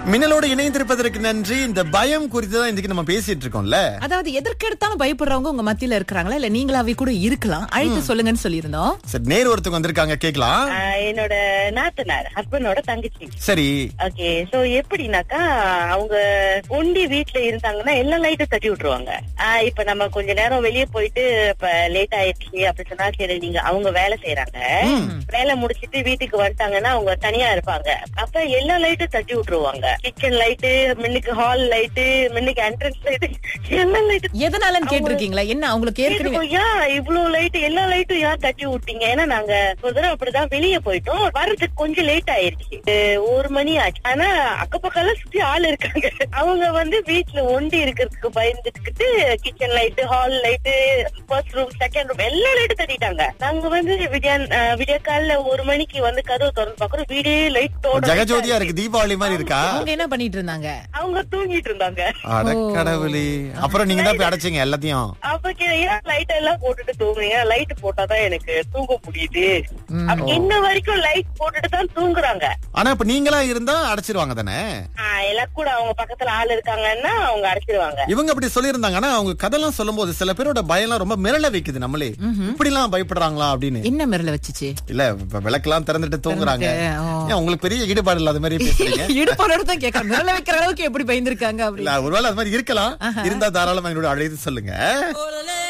மின்னலோடு இணைந்திருப்பதற்கு நன்றி இந்த பயம் குறித்து தான் இன்னைக்கு நம்ம பேசிட்டு இருக்கோம்ல அதாவது எதற்கெடுத்தாலும் பயப்படுறவங்க உங்க மத்தியில இருக்கிறாங்களா இல்ல நீங்களாவே கூட இருக்கலாம் அழைத்து சொல்லுங்கன்னு சொல்லியிருந்தோம் சரி நேர் ஒருத்தவங்க வந்திருக்காங்க கேக்கலாம் ஆஹ் என்னோட நாத்தனார் ஹஸ்பண்டோட தங்கச்சி சரி ஓகே சோ எப்படின்னாக்கா அவங்க ஒண்டி வீட்ல இருந்தாங்கன்னா எல்லா லைட்டும் தட்டி விட்டுருவாங்க ஆஹ் இப்ப நம்ம கொஞ்ச நேரம் வெளியே போயிட்டு இப்ப லேட் ஆயிடுச்சு அப்படி சொன்னா சரி நீங்க அவங்க வேலை செய்யறாங்க வேலை முடிச்சிட்டு வீட்டுக்கு வந்துட்டாங்கன்னா அவங்க தனியா இருப்பாங்க அப்ப எல்லா லைட்டும் தட்டி விட்டுருவாங்க கிச்சன் லைட்டு மின்னுக்கு ஹால் லைட்டு மின்னுக்கு என்ட்ரன்ஸ் லைட்டு எல்லா லைட்டு எதனாலன்னு கேட்டிருக்கீங்களா என்ன அவங்களுக்கு ஏற்கனவே ஏன் இவ்வளவு லைட் எல்லா லைட்டும் ஏன் தட்டி விட்டீங்க ஏன்னா நாங்க ஒரு தடவை அப்படிதான் வெளியே போயிட்டோம் வர்றதுக்கு கொஞ்சம் லேட் ஆயிருச்சு அஹ் ஒரு மணி ஆச்சு ஆனா அக்கப்பக்கம் சுத்தி ஆள் இருக்காங்க அவங்க வந்து வீட்டுல ஒண்டி இருக்கிறதுக்கு பயந்துக்கிட்டு kitchen light hall light first room second room எல்லா லைட்டும் தட்டிட்டாங்க நாங்க வந்து விடியா அஹ் விடிய காலைல ஒரு மணிக்கு வந்து கதவு திறந்து பாக்குறோம் வீடே லைட்டோட ஜெகஜோதியா இருக்கு தீபாவளி மாதிரி இருக்கா அவங்க என்ன பண்ணிட்டு இருந்தாங்க அவங்க தூங்கிட்டு இருந்தாங்க அட கடவுளே அப்புறம் நீங்க தான் போய் அடைச்சீங்க எல்லாத்தையும் அப்ப கே- ஏன் லைட் எல்லாம் போட்டுட்டு தூங்குறீங்க லைட் போட்டாதான் எனக்கு தூங்க முடியுது அப்ப இன்ன வரைக்கும் லைட் போட்டுட்டு தான் தூங்குறாங்க ஆனா இப்ப நீங்களா இருந்தா அடைச்சிருவாங்க தானே ஆஹ் எல்லாம் கூட அவங்க பக்கத்துல ஆள் இருக்காங்கன்னா அவங்க அடைச்சிருவாங்க இவங்க அப்படி சொல்லியிருந்தாங்கன்னா அவங்க கதைலாம் சொல்லும்போது சில பேரோட பயம்லாம் ரொம்ப மிரள வைக்குது நம்மளே இப்படி எல்லாம் பயப்படுறாங்களா அப்படின்னு என்ன மிரல வச்சுச்சு இல்ல இப்ப விளக்கெல்லாம் திறந்துட்டு தூங்குறாங்க திறந்துட்டு, ஓ. ஏன் உங்களுக்கு பெரிய ஈடுபாடு இல்லாத மாதிரி பேசுறீங்க இடுப்பாளோட தான் கேட்கறேன் மிரல வைக்கிற அளவுக்கு எப்படி பயந்துருக்காங்க அப்படி இல்ல ஒருவேளை அது மாதிரி இருக்கலாம் இருந்தா தாராளமா எங்களோட அழைத்து சொல்லுங்க